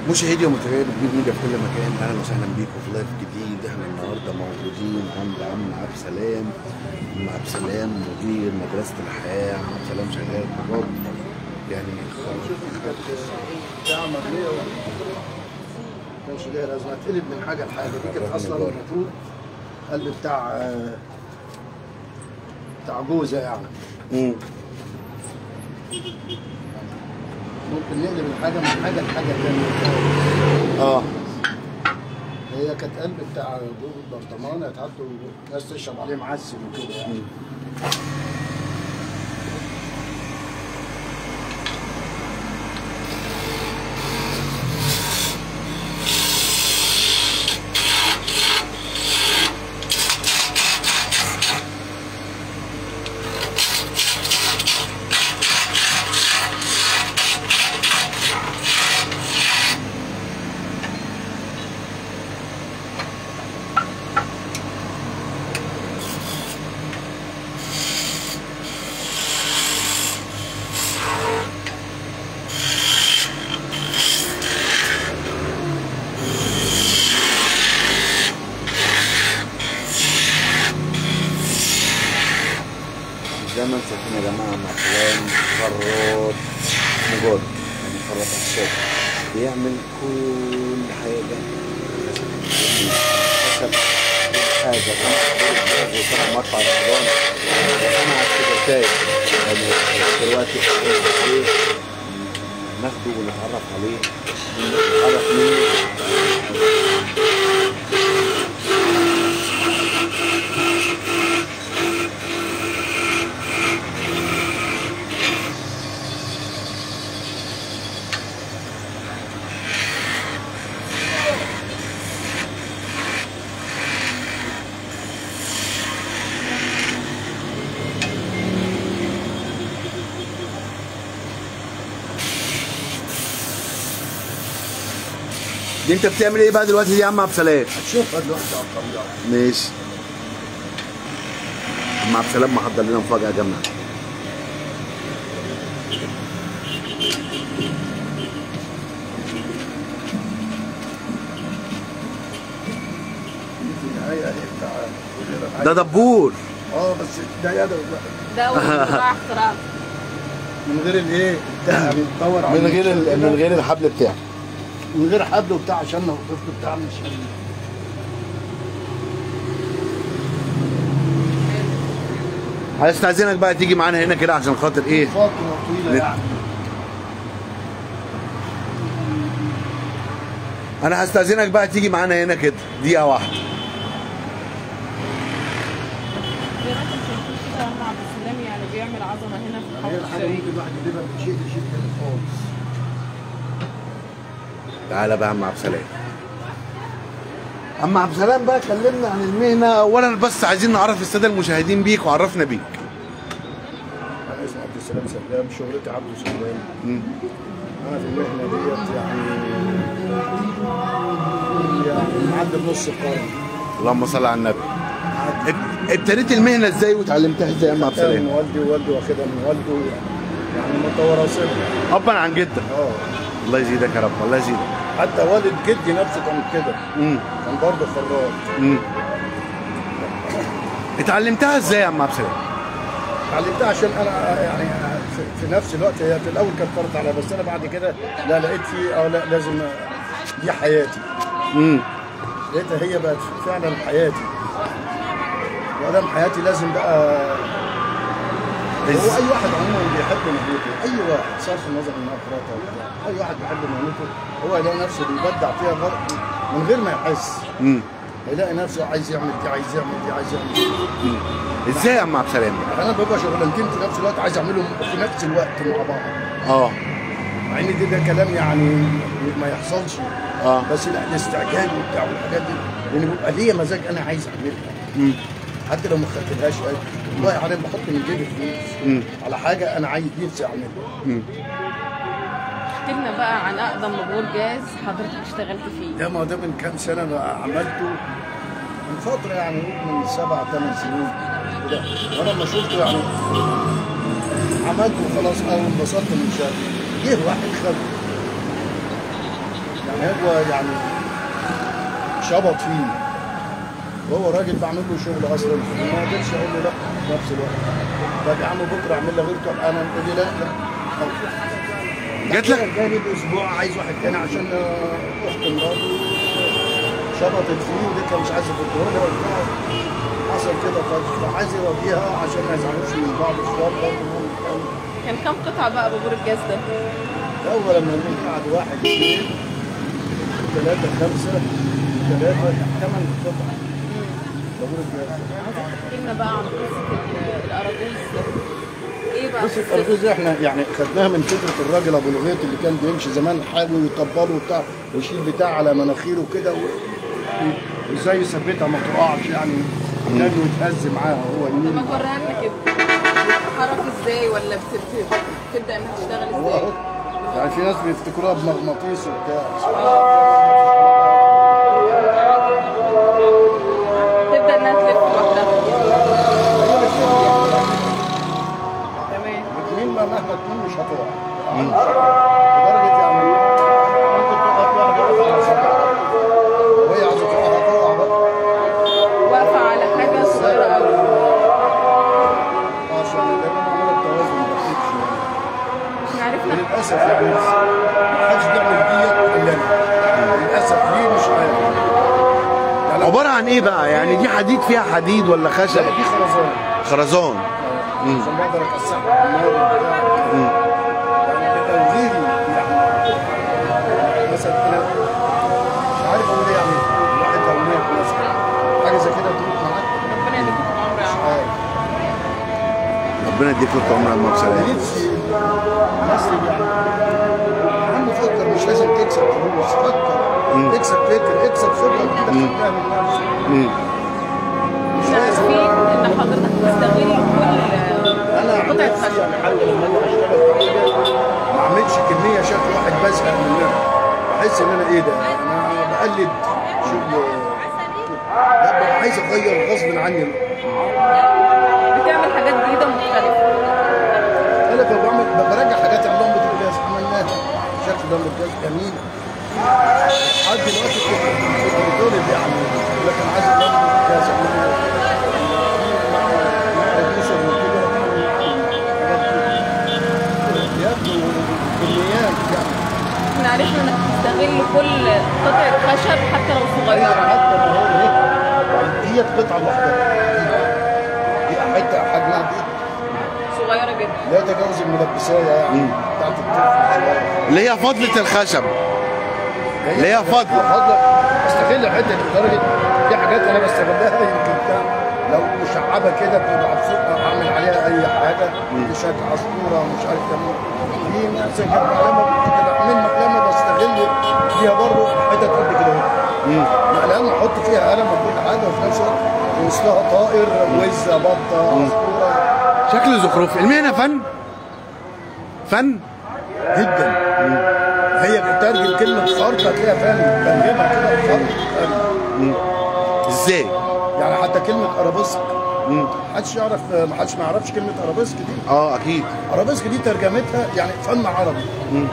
مشاهدي ومتابعي بتجيب ميديا في كل مكان اهلا وسهلا بيكم في لايف جديد احنا النهارده موجودين عند عم عبد السلام عم عبد السلام مدير مدرسه الحياه عم عبد السلام شغال بجد يعني تعمل ليه كانش ليها لازمه تقلب من حاجه لحاجه دي كانت اصلا المفروض قلب بتاع بتاع جوزه يعني مم. ممكن نقلب الحاجه من حاجه لحاجه ثانيه اه هي كانت قلب بتاع جوز البرطمان هتحطوا ناس تشرب عليه معسل وكده يعني زي ما انتم شايفين يا جماعه مع فلان خراط مجرد يعني خراط الشغل بيعمل كل حاجه خشب كل حاجه وطبعا مقطع رمضان انا على كده تايه يعني دلوقتي ايه ناخده ونتعرف عليه نتعرف منه دي انت بتعمل ايه بقى دلوقتي دي يا عم عبد السلام؟ هتشوفها دلوقتي على الطبيعه ماشي عم عبد السلام محضر لنا مفاجأة يا جماعة في النهايه هي بتاع ده دبور اه بس ده يدوي بقى ده اول اختراع اختراع من غير الايه بتاع يعني تدور على من غير ال- من غير الحبل بتاعه من غير حبل وبتاع عشان لو الطفل بتاع مش هنستأذنك بقى تيجي معانا هنا كده عشان خاطر ايه فتره طويله نت- يعني انا هستأذنك بقى تيجي معانا هنا كده دقيقة واحدة زي ما انتم شايفين كده عم عبد السلام يعني بيعمل عظمه هنا في هي حوض الحاجه الشريك ممكن الواحد يجيبها من شيء لشيء تاني خالص تعالى بقى يا عم عبد السلام عم عبد السلام بقى كلمنا عن المهنة اولا بس عايزين نعرف السادة المشاهدين بيك وعرفنا بيك انا اسمي عبد السلام سلام شغلتي عبد سلام مم. انا في المهنه ديت يعني يعني معدي بنص قرن اللهم صل على النبي اب- ابتديت المهنة ازاي وتعلمتها ازاي يا عم عبد من السلام والدي ووالدي واخدها من والده يعني متوراثينها ابا عن جدك اه الله يزيدك يا رب الله يزيدك حتى والد جدي نفسه كان كده مم. كان برضه خراط مم. اتعلمتها ازاي يا عم عبد السلام اتعلمتها عشان انا يعني في- في نفس الوقت هي في الاول كانت فرض عليا بس انا بعد كده لا لقيت في اه لا لازم دي حياتي امم لقيتها هي بقت فعلا حياتي وادام حياتي لازم بقى هو اي واحد عموما بيحب مهنته اي واحد صرف النظر انها خراطه ولا بتاع. اي واحد بيحب مهنته هو يلاقي نفسه بيبدع فيها برضه من غير ما يحس امم هيلاقي نفسه عايز يعمل دي عايز يعمل دي عايز يعمل دي ازاي يا عم عبد السلام انا ببقى شغلانتين في نفس الوقت عايز اعملهم في نفس الوقت مع بعض اه مع ان دي ده كلام يعني ما يحصلش اه بس لا الاستعجال وبتاع والحاجات دي لان بيبقى ليا مزاج انا عايز اعملها امم حتى لو ما خدتلهاش والله يعني بحط من جيبي فلوس امم على حاجه انا عايز نفسي اعملها احكي لنا بقى عن اقدم مبور جاز حضرتك اشتغلت فيه ده ما ده من كام سنه انا عملته من فتره يعني من سبع ثمان سنين كده وانا لما شفته يعني عملته وخلاص اه وانبسطت من شغله جه واحد خده يعني هو يعني شبط فيه وهو راجل بعمل له شغل اصلا ما قدرش اقول له لا في نفس الوقت طب يا عم بكره اعمل لي غير طب انا قلت لي لا لا جات لك جاني باسبوع عايز واحد تاني عشان آه، اخت مراته شبطت فيه ودي مش عايزه تديهولها وبتاع حصل كده ف- فعايز يوديها عشان ما يزعلوش من بعض شويه برضه كان كام قطعة بقى بابور الجاز ده؟ اول لما نقعد واحد اثنين ثلاثه خمسه ثلاثه ثمان قطع بقول الجهاز احكي لنا بقى عن قصة ال- الأراجوز ده ايه بقى بص قصته؟ الارجوز احنا يعني خدناها من فكره الراجل ابو الغيط اللي كان بيمشي زمان حاله ويطبله وبتاع ويشيل بتاع على مناخيره كده و- و- وازاي يثبتها ما تقعش يعني كان يتهز معاها هو طب ما يمين توريها لنا كده بتتحرك ازاي ولا بت- بت- بتبدأ انها تشتغل هو ازاي؟ اهو يعني في ناس بيفتكروها بمغناطيس وبتاع تبدأ انها تلف لوحدها هي بتلف يعني. تمام بتميل ما مهما تميل مش هتقع لدرجة يعني ممكن تقف واحدة واقفة على صدرها وهي عايزة تقع هتقع بقى واقفة على حاجة صغيرة قوي عشان دايما عملت توازن ما بتكش يعني احنا عرفنا للأسف يعني ما حدش بيعمل ديت إلا أنا للأسف ليه مش عارف يعني عباره عن ايه بقى يعني دي حديد فيها حديد ولا خشب لا دي خرزان خرزان عشان بقدر اكسحها بالنار وبتاع يعني بيبقى غيري يعني مثلا انا مش عارف اقول ايه يعني واحد او 100 مثلا حاجه زي كده تروح معاك ربنا يديكم العمر يا مش عم عارف ربنا يديك طول عمرك ما بسلام نفسي الناس اللي يعني يا عم فكر مش لازم تكسب فلوس فكر اكسب فكر اكسب خبره جديده خدها من نفسك مش احنا لازم عارفين ان حضرتك تستغل انا كل عن قطعة نفسي خشب يعني حاجه لما انا اشتغل في حاجه ما اعملش كميه شكل واحد بزهق منها بحس ان انا ايه ده انا بقلد شغل لا ببقى عايز اغير غصب عني بتعمل حاجات جديدة مختلفة انا لما بعمل برجع حاجات عن لمبه الجاز عملناها شكل لمبه الجاز جميل لحد دلوقتي كنت كنت بتولد يعني لكن عايز لمبه الجاز عملنا بروديوسر وكده حاجات دي يبدو كميات يعني احنا عرفنا انك تستغل كل قطعة خشب حتى لو صغيرة حتى ما هو اهي ديت قطعه لوحدها دي حته حجمها دي صغيرة جدا لا تجاوز الملبسايه يعني بتاعت الطفل شويه اللي هي فضله الخشب اللي هي فضل. فضل استغل الحته دي لدرجه في حاجات انا بستغلها يمكن بتاع لو مشعبه كده بتبقى بسرعه اعمل عليها اي حاجه بشكل عصفوره مش عارف كمان في مثلا كانت مقلمه كده من مقلمه بستغل فيها برضه حتت قد كده اهو مقلمه احط فيها قلم وكل حاجه وفي نفس الوقت وسطها طائر وزه بطه عصفوره شكل زخرفي المهنه فن فن جدا هي بتترجم كلمه خرطه هتلاقيها فعلا ترجمها كده خرط ازاي يعني حتى كلمه ارابيسك محدش يعرف محدش ما يعرفش كلمه ارابيسك دي اه اكيد ارابيسك دي ترجمتها يعني فن عربي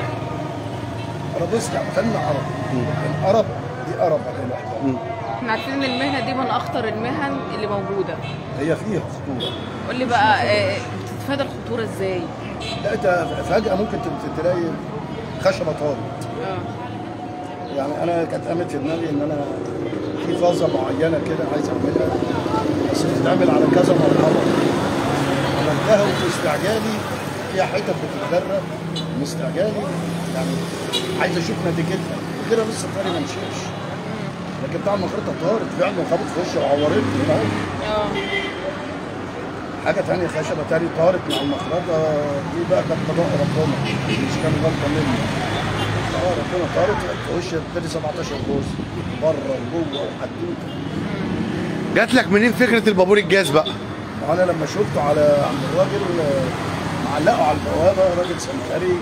ارابيسك يعني فن عربي الارب دي ارب لوحدها احنا عارفين ان المهنة دي من اخطر المهن اللي موجودة هي فيها خطوره قول لي بقى آه، بتتفادى الخطورة ازاي؟ لا انت فجاه ممكن تت- تلاقي خشبه طارت اه يعني انا كانت قامت في دماغي ان انا في فازه معينه كده عايز اعملها بس بتتعمل على كذا مرحله عملتها وفي استعجالي فيها حتت بتتدرب من استعجالي يعني عايز اشوف نتيجتها وكده لسه الطريق ما مشيش لكن بتاع المخرطه طارت فعلا وخبط في وشي وعورتني فاهم اه حاجه ثانيه خشبه تاني طارت مع المخرطه دي بقى كانت قضاء ربنا مش كان غلطه مني اه ربنا طارت في وشي ابتدي 17 جوز بره وجوه وحدوته جات لك منين فكره البابور الجاز بقى وانا لما شفته على عند الراجل آه، معلقه على البوابه راجل سمكري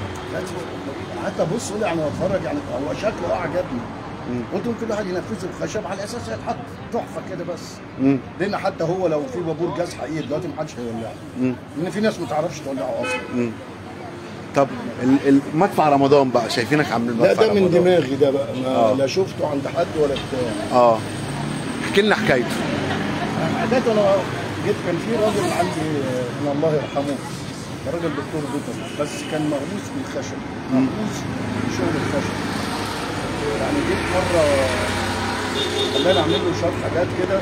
حتى بص قول يعني اتفرج يعني هو شكله اعجبني قلت ممكن الواحد ينفذه الخشب على اساس يتحط تحفه كده بس لان حتى هو لو في بابور جاز حقيقي دلوقتي ما حدش هيولعه لان في ناس ما تعرفش تولعه اصلا طب ال- المدفع رمضان بقى شايفينك عاملين لا مدفع ده من رمضان. دماغي ده بقى ما آه. لا شفته عند حد ولا بتاع اه احكي لنا حكايته حاجات انا جيت كان في راجل عندي من الله يرحمه كان راجل دكتور بيطري بس كان مهووس بالخشب مهووس بشغل الخشب يعني جيت مره عمال اعمل له شويه حاجات كده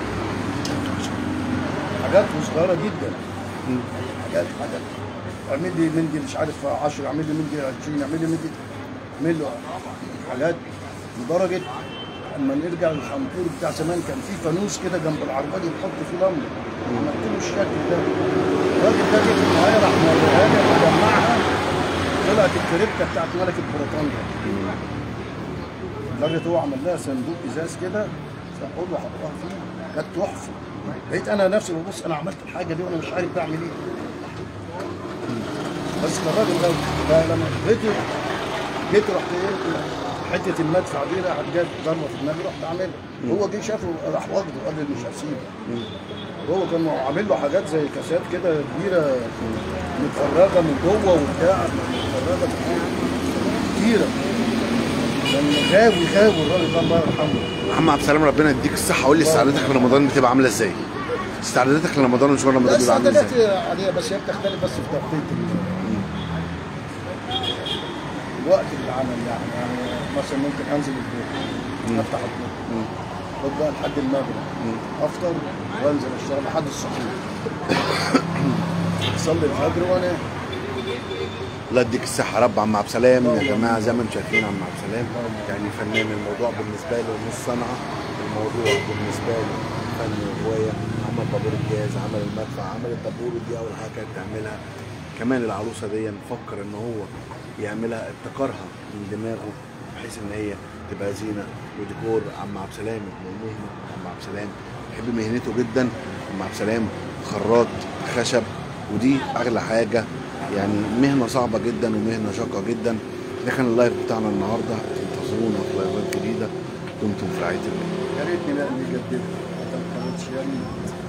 حاجات صغيره جدا حاجات حاجات اعمل لي مندي مش عارف 10 اعمل لي مندي 20 اعمل لي مندي اعمل له حاجات لدرجه اما نرجع للشامبور بتاع زمان كان في فانوس كده جنب العربيه بنحط فيه لمبه عملت له الشكل ده الراجل ده جه في النهايه راح موريها لي وجمعها طلعت الكريبته بتاعت ملكه بريطانيا لدرجه هو عمل لها صندوق ازاز كده اقول له حطها فيه كانت تحفه لقيت انا نفسي ببص انا عملت الحاجه دي وانا مش عارف بعمل ايه بس كان الراجل ده فلما جيت جيت رحت ايه حته المدفع دي راحت جت ضربه في دماغي رحت عاملها هو جه شافه راح واخده قال لي مش هسيبه هو كان عامل له حاجات زي كاسات كده كبيره متفرجه من جوه وبتاع متفرجه كتيره كان غاوي غاوي الراجل ده الله يرحمه محمد عبد السلام ربنا يديك الصحه قول لي استعداداتك لرمضان بتبقى عامله ازاي استعداداتك لرمضان وشهور لا رمضان بيبقى عامل ازاي استعدادات عاديه بس هي بتختلف بس في توقيت ال- وقت العمل يعني يعني مثلا ممكن انزل البيت افتح البيت خد بقى لحد المغرب افطر وانزل اشتغل لحد السحور اصلي الفجر وانام الله يديك الصحه يا رب عم عبد السلام يا جماعه زي ما انتم شايفين عم عبد السلام يعني فنان الموضوع بالنسبه له مش صنعه الموضوع بالنسبه له فن وهوايه عمل طابور الجاز عمل المدفع عمل الطابور دي اول حاجه كانت تعملها كمان العروسه دي فكر ان هو يعملها ابتكرها من دماغه بحيث ان هي تبقى زينه وديكور عم عبد السلام ابن المهنه عم عبد السلام بحب مهنته جدا عم عبد السلام خراط خشب ودي اغلى حاجه يعني مهنه صعبه جدا ومهنه شاقه جدا ده كان اللايف بتاعنا النهارده انتظرونا في لايفات جديده دمتم في رعايه الله يا ريتني بقى اللي يجددها ما كانتش يعني